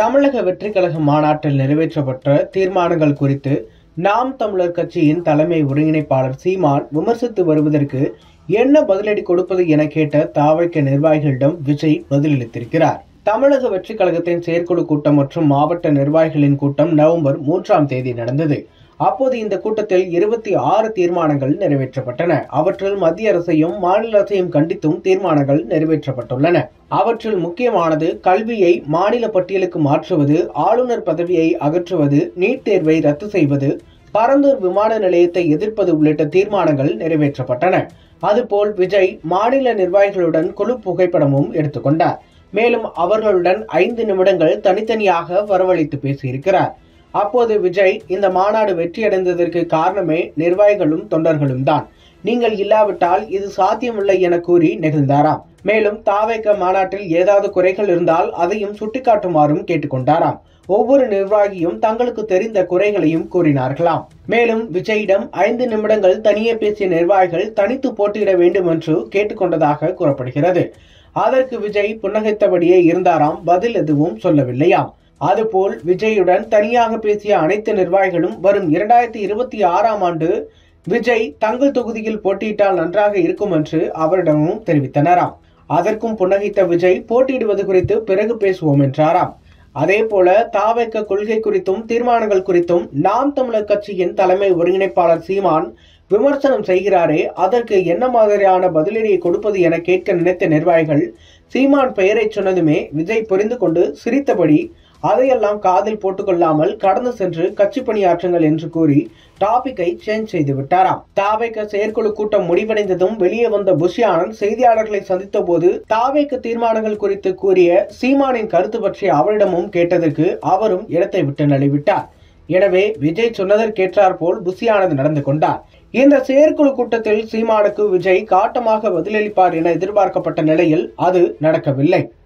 தமிழக வெற்றிக் கழக மாநாட்டில் நிறைவேற்றப்பட்ட தீர்மானங்கள் குறித்து நாம் தமிழர் கட்சியின் தலைமை ஒருங்கிணைப்பாளர் சீமான் விமர்சித்து வருவதற்கு என்ன பதிலடி கொடுப்பது என கேட்ட தாவைக்க நிர்வாகிகளிடம் விஜய் பதிலளித்திருக்கிறார் தமிழக வெற்றிக் கழகத்தின் செயற்குழு கூட்டம் மற்றும் மாவட்ட நிர்வாகிகளின் கூட்டம் நவம்பர் மூன்றாம் தேதி நடந்தது அப்போது இந்த கூட்டத்தில் இருபத்தி ஆறு தீர்மானங்கள் நிறைவேற்றப்பட்டன அவற்றில் மத்திய அரசையும் மாநில அரசையும் கண்டித்தும் தீர்மானங்கள் நிறைவேற்றப்பட்டுள்ளன அவற்றில் முக்கியமானது கல்வியை மாநில பட்டியலுக்கு மாற்றுவது ஆளுநர் பதவியை அகற்றுவது நீட் தேர்வை ரத்து செய்வது பரந்தூர் விமான நிலையத்தை எதிர்ப்பது உள்ளிட்ட தீர்மானங்கள் நிறைவேற்றப்பட்டன அதுபோல் விஜய் மாநில நிர்வாகிகளுடன் குழு புகைப்படமும் எடுத்துக்கொண்டார் மேலும் அவர்களுடன் ஐந்து நிமிடங்கள் தனித்தனியாக வரவழைத்து பேசியிருக்கிறார் அப்போது விஜய் இந்த மாநாடு வெற்றியடைந்ததற்கு காரணமே நிர்வாகிகளும் தொண்டர்களும் தான் நீங்கள் இல்லாவிட்டால் இது சாத்தியமில்லை என கூறி நெகிழ்ந்தாராம் மேலும் தாவேக்க மாநாட்டில் ஏதாவது குறைகள் இருந்தால் அதையும் சுட்டிக்காட்டுமாறும் கேட்டுக்கொண்டாராம் ஒவ்வொரு நிர்வாகியும் தங்களுக்கு தெரிந்த குறைகளையும் கூறினார்களாம் மேலும் விஜயிடம் ஐந்து நிமிடங்கள் தனியே பேசிய நிர்வாகிகள் தனித்து போட்டியிட வேண்டும் என்று கேட்டுக்கொண்டதாக கூறப்படுகிறது அதற்கு விஜய் புன்னகைத்தபடியே இருந்தாராம் பதில் எதுவும் சொல்லவில்லையாம் அதுபோல் விஜயுடன் தனியாக பேசிய அனைத்து நிர்வாகிகளும் வரும் இரண்டாயிரத்தி இருபத்தி ஆறாம் ஆண்டு விஜய் தங்கள் தொகுதியில் போட்டியிட்டால் நன்றாக இருக்கும் என்று அவரிடமும் தெரிவித்தனராம் அதற்கும் புன்னகைத்த விஜய் போட்டியிடுவது குறித்து பிறகு பேசுவோம் என்றாராம் அதே போல தாவைக்க கொள்கை குறித்தும் தீர்மானங்கள் குறித்தும் நாம் தமிழர் கட்சியின் தலைமை ஒருங்கிணைப்பாளர் சீமான் விமர்சனம் செய்கிறாரே அதற்கு என்ன மாதிரியான பதிலடியை கொடுப்பது என கேட்க நினைத்த நிர்வாகிகள் சீமான் பெயரை சொன்னதுமே விஜய் புரிந்து கொண்டு சிரித்தபடி அதையெல்லாம் காதில் போட்டுக்கொள்ளாமல் கடந்து சென்று கட்சி பணியாற்றுங்கள் என்று கூறி டாபிக்கை சேஞ்ச் செய்து விட்டாராம் தாவேக்க செயற்குழு கூட்டம் முடிவடைந்ததும் வெளியே வந்த புஷி ஆனந்த் செய்தியாளர்களை சந்தித்த போது தாவேக்க தீர்மானங்கள் குறித்து கூறிய சீமானின் கருத்து பற்றி அவரிடமும் கேட்டதற்கு அவரும் இடத்தை விட்டு நழுவிட்டார் எனவே விஜய் சொன்னதற்கேற்றார் போல் புஷி ஆனந்த் நடந்து கொண்டார் இந்த செயற்குழு கூட்டத்தில் சீமானுக்கு விஜய் காட்டமாக பதிலளிப்பார் என எதிர்பார்க்கப்பட்ட நிலையில் அது நடக்கவில்லை